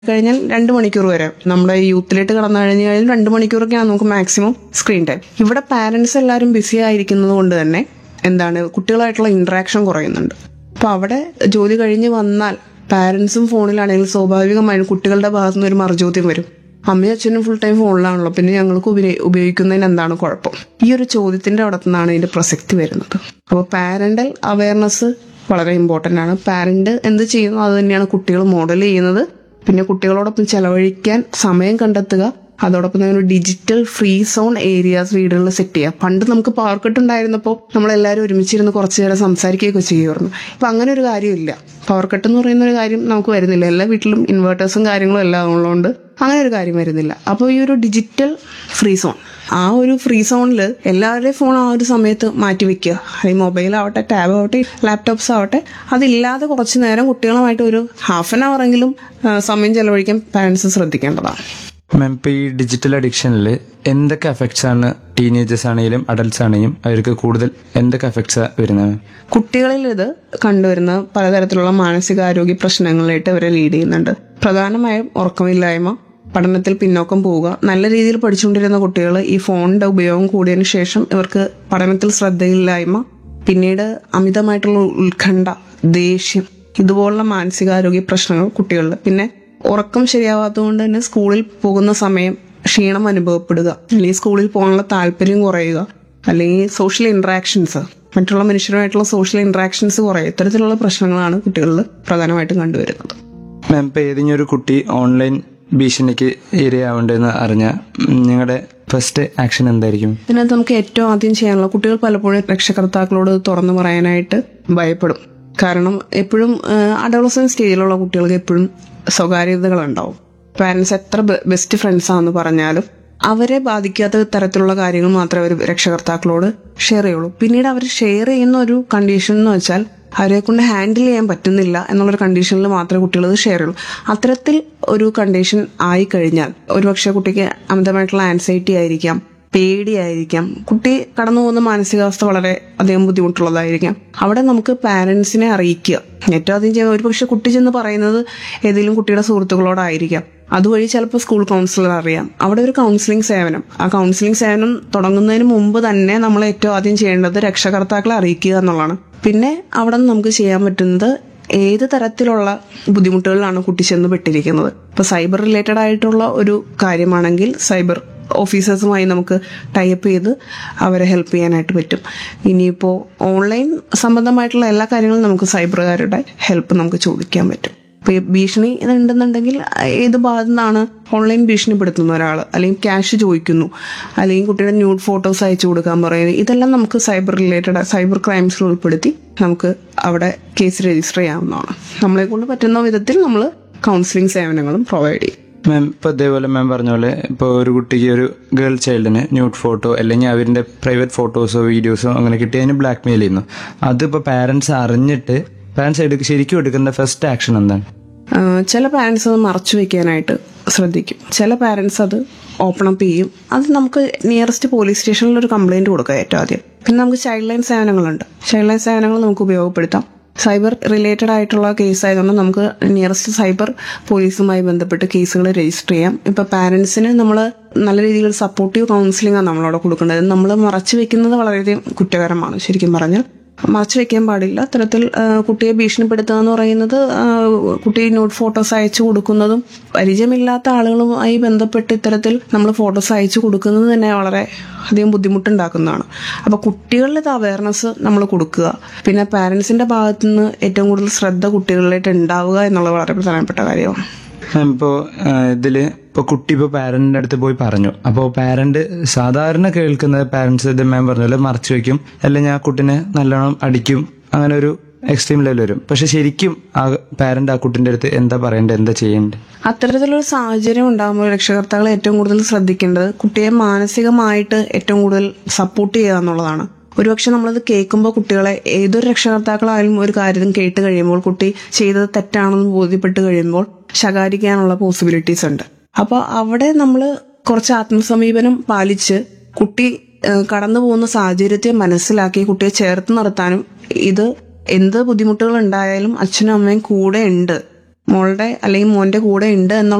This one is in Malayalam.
കഴിഞ്ഞാൽ രണ്ട് മണിക്കൂർ വരെ നമ്മുടെ യൂത്തിലേക്ക് കടന്നു കഴിഞ്ഞു കഴിഞ്ഞാൽ രണ്ട് മണിക്കൂറൊക്കെയാണ് നമുക്ക് മാക്സിമം സ്ക്രീൻ ടൈം ഇവിടെ പാരന്റ്സ് എല്ലാവരും ബിസി ആയിരിക്കുന്നത് കൊണ്ട് തന്നെ എന്താണ് കുട്ടികളായിട്ടുള്ള ഇന്ററാക്ഷൻ കുറയുന്നുണ്ട് അപ്പൊ അവിടെ ജോലി കഴിഞ്ഞ് വന്നാൽ പാരന്റ്സും ഫോണിലാണെങ്കിൽ സ്വാഭാവികമായും കുട്ടികളുടെ ഭാഗത്തു നിന്ന് ഒരു മറുചോദ്യം വരും അമ്മയും അച്ഛനും ഫുൾ ടൈം ഫോണിലാണല്ലോ പിന്നെ ഞങ്ങൾക്ക് ഉപരി- ഉപയോഗിക്കുന്നതിന് എന്താണ് കുഴപ്പം ഈ ഒരു ചോദ്യത്തിന്റെ അവിടെ നിന്നാണ് ഇതിന്റെ പ്രസക്തി വരുന്നത് അപ്പോൾ പാരന്റൽ അവയർനെസ് വളരെ ഇമ്പോർട്ടൻ്റ് ആണ് പാരന്റ് എന്ത് ചെയ്യുന്നു അത് തന്നെയാണ് കുട്ടികൾ മോഡൽ ചെയ്യുന്നത് പിന്നെ കുട്ടികളോടൊപ്പം ചെലവഴിക്കാൻ സമയം കണ്ടെത്തുക അതോടൊപ്പം തന്നെ ഒരു ഡിജിറ്റൽ ഫ്രീ സോൺ ഏരിയാസ് വീടുകളിൽ സെറ്റ് ചെയ്യുക പണ്ട് നമുക്ക് പവർ കട്ട് ഉണ്ടായിരുന്നപ്പോൾ നമ്മളെല്ലാവരും ഒരുമിച്ചിരുന്ന് കുറച്ച് നേരം സംസാരിക്കുകയൊക്കെ ചെയ്യുമായിരുന്നു ഇപ്പം അങ്ങനെ ഒരു കാര്യമില്ല പവർ കട്ട് എന്ന് പറയുന്ന ഒരു കാര്യം നമുക്ക് വരുന്നില്ല എല്ലാ വീട്ടിലും ഇൻവേർട്ടേഴ്സും കാര്യങ്ങളും എല്ലാം ഉള്ളതുകൊണ്ട് അങ്ങനെ ഒരു കാര്യം വരുന്നില്ല അപ്പോൾ ഈ ഒരു ഡിജിറ്റൽ ഫ്രീ സോൺ ആ ഒരു ഫ്രീ സോണിൽ എല്ലാവരുടെയും ഫോൺ ആ ഒരു സമയത്ത് മാറ്റി വെക്കുക അല്ലെങ്കിൽ മൊബൈൽ ആവട്ടെ ടാബ് ആവട്ടെ ലാപ്ടോപ്സ് ആവട്ടെ അതില്ലാതെ കുറച്ച് നേരം കുട്ടികളുമായിട്ട് ഒരു ഹാഫ് ആൻ അവർ എങ്കിലും ആ, സമയം ചെലവഴിക്കാൻ പാരൻസ് ശ്രദ്ധിക്കേണ്ടതാണ് മാം ഇപ്പൊ ഈ ഡിജിറ്റൽ അഡിക്ഷനിൽ എന്തൊക്കെ എഫക്ട്സ് ആണ് ടീനേജേഴ്സ് ആണെങ്കിലും അഡൽട്സ് ആണെങ്കിലും അവർക്ക് കൂടുതൽ എന്തൊക്കെ എഫക്ട്സ് വരുന്നത് കുട്ടികളിൽ ഇത് കണ്ടുവരുന്ന പലതരത്തിലുള്ള മാനസികാരോഗ്യ പ്രശ്നങ്ങളിലായിട്ട് അവരെ ലീഡ് ചെയ്യുന്നുണ്ട് പ്രധാനമായും ഉറക്കമില്ലായ്മ പഠനത്തിൽ പിന്നോക്കം പോവുക നല്ല രീതിയിൽ പഠിച്ചുകൊണ്ടിരുന്ന കുട്ടികൾ ഈ ഫോണിന്റെ ഉപയോഗം കൂടിയതിനു ശേഷം ഇവർക്ക് പഠനത്തിൽ ശ്രദ്ധയില്ലായ്മ പിന്നീട് അമിതമായിട്ടുള്ള ഉത്കണ്ഠ ദേഷ്യം ഇതുപോലുള്ള മാനസികാരോഗ്യ പ്രശ്നങ്ങൾ കുട്ടികളിൽ പിന്നെ ഉറക്കം ശരിയാവാത്തതുകൊണ്ട് തന്നെ സ്കൂളിൽ പോകുന്ന സമയം ക്ഷീണം അനുഭവപ്പെടുക അല്ലെങ്കിൽ സ്കൂളിൽ പോകാനുള്ള താല്പര്യം കുറയുക അല്ലെങ്കിൽ സോഷ്യൽ ഇന്ററാക്ഷൻസ് മറ്റുള്ള മനുഷ്യരുമായിട്ടുള്ള സോഷ്യൽ ഇന്ററാക്ഷൻസ് കുറയുക ഇത്തരത്തിലുള്ള പ്രശ്നങ്ങളാണ് കുട്ടികളിൽ പ്രധാനമായിട്ടും കണ്ടുവരുന്നത് മാം ഇപ്പൊ ഏതെങ്കിലും ഒരു കുട്ടി ഓൺലൈൻ ഭീഷണിക്ക് ഇരയാവേണ്ടതെന്ന് അറിഞ്ഞ നിങ്ങളുടെ ഫസ്റ്റ് ആക്ഷൻ എന്തായിരിക്കും ഇതിനകത്ത് നമുക്ക് ഏറ്റവും ആദ്യം ചെയ്യാനുള്ള കുട്ടികൾ പലപ്പോഴും രക്ഷകർത്താക്കളോട് ഇത് തുറന്നു പറയാനായിട്ട് ഭയപ്പെടും കാരണം എപ്പോഴും അഡോളസൻ സ്റ്റേജിലുള്ള കുട്ടികൾക്ക് എപ്പോഴും സ്വകാര്യതകൾ ഉണ്ടാവും പാരന്റ്സ് എത്ര ബെസ്റ്റ് ഫ്രണ്ട്സ് ആണെന്ന് പറഞ്ഞാലും അവരെ ബാധിക്കാത്ത തരത്തിലുള്ള കാര്യങ്ങൾ മാത്രമേ അവർ രക്ഷകർത്താക്കളോട് ഷെയർ ചെയ്യുള്ളൂ പിന്നീട് അവർ ഷെയർ ചെയ്യുന്ന ഒരു കണ്ടീഷൻ എന്ന് വെച്ചാൽ അവരെ കൊണ്ട് ഹാൻഡിൽ ചെയ്യാൻ പറ്റുന്നില്ല എന്നുള്ളൊരു കണ്ടീഷനിൽ മാത്രമേ കുട്ടികൾ ഇത് ഷെയർ ചെയ്യുള്ളൂ അത്തരത്തിൽ ഒരു കണ്ടീഷൻ ആയി കഴിഞ്ഞാൽ ഒരുപക്ഷെ കുട്ടിക്ക് അമിതമായിട്ടുള്ള ആൻസൈറ്റി ആയിരിക്കാം പേടിയായിരിക്കാം കുട്ടി കടന്നു പോകുന്ന മാനസികാവസ്ഥ വളരെ അധികം ബുദ്ധിമുട്ടുള്ളതായിരിക്കാം അവിടെ നമുക്ക് പാരന്റ്സിനെ അറിയിക്കുക ഏറ്റവും ആദ്യം ചെയ്യുന്ന ഒരു പക്ഷെ കുട്ടി ചെന്ന് പറയുന്നത് ഏതെങ്കിലും കുട്ടിയുടെ സുഹൃത്തുക്കളോടായിരിക്കാം അതുവഴി ചിലപ്പോൾ സ്കൂൾ കൗൺസിലർ അറിയാം അവിടെ ഒരു കൗൺസിലിംഗ് സേവനം ആ കൗൺസിലിംഗ് സേവനം തുടങ്ങുന്നതിന് മുമ്പ് തന്നെ നമ്മൾ ഏറ്റവും ആദ്യം ചെയ്യേണ്ടത് രക്ഷകർത്താക്കളെ അറിയിക്കുക എന്നുള്ളതാണ് പിന്നെ അവിടെ നിന്ന് നമുക്ക് ചെയ്യാൻ പറ്റുന്നത് ഏത് തരത്തിലുള്ള ബുദ്ധിമുട്ടുകളിലാണ് കുട്ടി ചെന്ന് പെട്ടിരിക്കുന്നത് ഇപ്പൊ സൈബർ റിലേറ്റഡ് ആയിട്ടുള്ള ഒരു കാര്യമാണെങ്കിൽ സൈബർ ഓഫീസേഴ്സുമായി നമുക്ക് ടൈപ്പ് ചെയ്ത് അവരെ ഹെൽപ്പ് ചെയ്യാനായിട്ട് പറ്റും ഇനിയിപ്പോൾ ഓൺലൈൻ സംബന്ധമായിട്ടുള്ള എല്ലാ കാര്യങ്ങളും നമുക്ക് സൈബറുകാരുടെ ഹെൽപ്പ് നമുക്ക് ചോദിക്കാൻ പറ്റും ഇപ്പോൾ ഈ ഭീഷണി ഇതുണ്ടെന്നുണ്ടെങ്കിൽ ഏത് ഭാഗത്തു നിന്നാണ് ഓൺലൈൻ ഭീഷണിപ്പെടുത്തുന്ന ഒരാൾ അല്ലെങ്കിൽ ക്യാഷ് ചോദിക്കുന്നു അല്ലെങ്കിൽ കുട്ടിയുടെ ന്യൂഡ് ഫോട്ടോസ് അയച്ചു കൊടുക്കാൻ പറയുന്നത് ഇതെല്ലാം നമുക്ക് സൈബർ റിലേറ്റഡ് സൈബർ ക്രൈംസിൽ ഉൾപ്പെടുത്തി നമുക്ക് അവിടെ കേസ് രജിസ്റ്റർ ചെയ്യാവുന്നതാണ് നമ്മളെ കൊണ്ട് പറ്റുന്ന വിധത്തിൽ നമ്മൾ കൗൺസിലിംഗ് സേവനങ്ങളും പ്രൊവൈഡ് ചെയ്യും മാം ഇപ്പൊ ഇതേപോലെ മാം പറഞ്ഞ പോലെ ഇപ്പോൾ ഒരു കുട്ടിക്ക് ഒരു ഗേൾ ചൈൽഡിന് ന്യൂഡ് ഫോട്ടോ അല്ലെങ്കിൽ അവരുടെ പ്രൈവറ്റ് ഫോട്ടോസോ വീഡിയോസോ അങ്ങനെ കിട്ടി അതിന് ബ്ലാക്ക് മെയിൽ ചെയ്യുന്നു അതിപ്പോൾ പാരന്റ്സ് അറിഞ്ഞിട്ട് പാരന്റ്സ് എടുക്ക ശരിക്കും എടുക്കുന്ന ഫസ്റ്റ് ആക്ഷൻ എന്താണ് ആഹ് ചില പാരൻസ് അത് മറച്ചു വെക്കാനായിട്ട് ശ്രദ്ധിക്കും ചില പാരൻസ് അത് ഓപ്പൺ അപ്പ് ചെയ്യും അത് നമുക്ക് നിയറസ്റ്റ് പോലീസ് സ്റ്റേഷനിൽ ഒരു കംപ്ലൈന്റ് കൊടുക്കുക ഏറ്റവും ആദ്യം പിന്നെ നമുക്ക് ചൈൽഡ് ലൈൻ സേവനങ്ങളുണ്ട് ചൈൽഡ് ലൈൻ സേവനങ്ങൾ നമുക്ക് ഉപയോഗപ്പെടുത്താം സൈബർ റിലേറ്റഡ് ആയിട്ടുള്ള കേസ് ആയതുകൊണ്ട് നമുക്ക് നിയറസ്റ്റ് സൈബർ പോലീസുമായി ബന്ധപ്പെട്ട് കേസുകൾ രജിസ്റ്റർ ചെയ്യാം ഇപ്പൊ പാരന്റ്സിന് നമ്മൾ നല്ല രീതിയിൽ സപ്പോർട്ടീവ് കൗൺസിലിംഗ് ആണ് നമ്മളവിടെ കൊടുക്കേണ്ടത് നമ്മൾ മറച്ചു വെക്കുന്നത് വളരെയധികം കുറ്റകരമാണ് ശരിക്കും പറഞ്ഞാൽ മറച്ചു വെക്കാൻ പാടില്ല അത്തരത്തിൽ ആ, കുട്ടിയെ ഭീഷണിപ്പെടുത്തുക എന്ന് പറയുന്നത് ആ, കുട്ടി നോട്ട് ഫോട്ടോസ് അയച്ചു കൊടുക്കുന്നതും പരിചയമില്ലാത്ത ആളുകളുമായി ബന്ധപ്പെട്ട് ഇത്തരത്തിൽ നമ്മൾ ഫോട്ടോസ് അയച്ചു കൊടുക്കുന്നത് തന്നെ വളരെ അധികം ബുദ്ധിമുട്ടുണ്ടാക്കുന്നതാണ് അപ്പോൾ കുട്ടികളിൽ ഇത് അവയർനെസ് നമ്മൾ കൊടുക്കുക പിന്നെ പാരൻസിന്റെ ഭാഗത്തു നിന്ന് ഏറ്റവും കൂടുതൽ ശ്രദ്ധ കുട്ടികളിലായിട്ട് ഉണ്ടാവുക എന്നുള്ളത് വളരെ പ്രധാനപ്പെട്ട കാര്യമാണ് മാം ഇപ്പോൾ ഇതില് ഇപ്പോൾ കുട്ടി ഇപ്പോൾ പാരന്റിന്റെ അടുത്ത് പോയി പറഞ്ഞു അപ്പോൾ പാരന്റ് സാധാരണ കേൾക്കുന്നത് പാരന്റ്സ് ഇത് മാം പറഞ്ഞ പോലെ മറച്ചു വെക്കും അല്ലെങ്കിൽ ഞാൻ കുട്ടിനെ നല്ലോണം അടിക്കും അങ്ങനെ ഒരു എക്സ്ട്രീം ലെവൽ വരും പക്ഷെ ശരിക്കും ആ പാരന്റ് ആ കുട്ടിന്റെ അടുത്ത് എന്താ പറയേണ്ടത് എന്താ ചെയ്യേണ്ടത് അത്തരത്തിലൊരു സാഹചര്യം ഉണ്ടാകുമ്പോൾ രക്ഷകർത്താക്കൾ ഏറ്റവും കൂടുതൽ ശ്രദ്ധിക്കേണ്ടത് കുട്ടിയെ മാനസികമായിട്ട് ഏറ്റവും കൂടുതൽ സപ്പോർട്ട് ചെയ്യുക എന്നുള്ളതാണ് ഒരുപക്ഷെ നമ്മളത് കേൾക്കുമ്പോൾ കുട്ടികളെ ഏതൊരു രക്ഷകർത്താക്കളായാലും ഒരു കാര്യം കേട്ട് കഴിയുമ്പോൾ കുട്ടി ചെയ്തത് തെറ്റാണെന്ന് ബോധ്യപ്പെട്ട് കഴിയുമ്പോൾ ശകാരിക്കാനുള്ള പോസിബിലിറ്റീസ് ഉണ്ട് അപ്പോൾ അവിടെ നമ്മൾ കുറച്ച് ആത്മസമീപനം പാലിച്ച് കുട്ടി ഏഹ്, കടന്നു പോകുന്ന സാഹചര്യത്തെ മനസ്സിലാക്കി കുട്ടിയെ ചേർത്ത് നിർത്താനും ഇത് എന്ത് ബുദ്ധിമുട്ടുകൾ ഉണ്ടായാലും അച്ഛനും അമ്മയും കൂടെ ഉണ്ട് മോളുടെ അല്ലെങ്കിൽ മോന്റെ കൂടെ ഉണ്ട് എന്നുള്ള